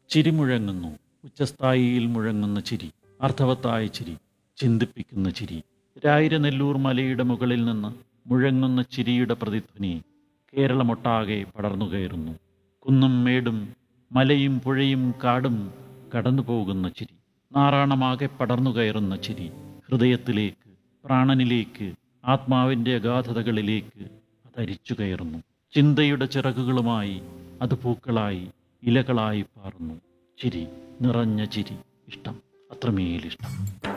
ചിരി മുഴങ്ങുന്നു ഉച്ചസ്ഥായിയിൽ മുഴങ്ങുന്ന ചിരി അർത്ഥവത്തായ ചിരി ചിന്തിപ്പിക്കുന്ന ചിരി രായിരനെല്ലൂർ മലയുടെ മുകളിൽ നിന്ന് മുഴങ്ങുന്ന ചിരിയുടെ പ്രതിധ്വനി കേരളമൊട്ടാകെ പടർന്നു കയറുന്നു കുന്നും മേടും മലയും പുഴയും കാടും കടന്നു പോകുന്ന ചിരി നാറാണമാകെ പടർന്നു കയറുന്ന ചിരി ഹൃദയത്തിലേക്ക് പ്രാണനിലേക്ക് ആത്മാവിൻ്റെ അഗാധതകളിലേക്ക് അതരിച്ചു കയറുന്നു ചിന്തയുടെ ചിറകുകളുമായി അത് പൂക്കളായി ഇലകളായി പാറുന്നു ചിരി നിറഞ്ഞ ചിരി ഇഷ്ടം അത്രമേലിഷ്ടം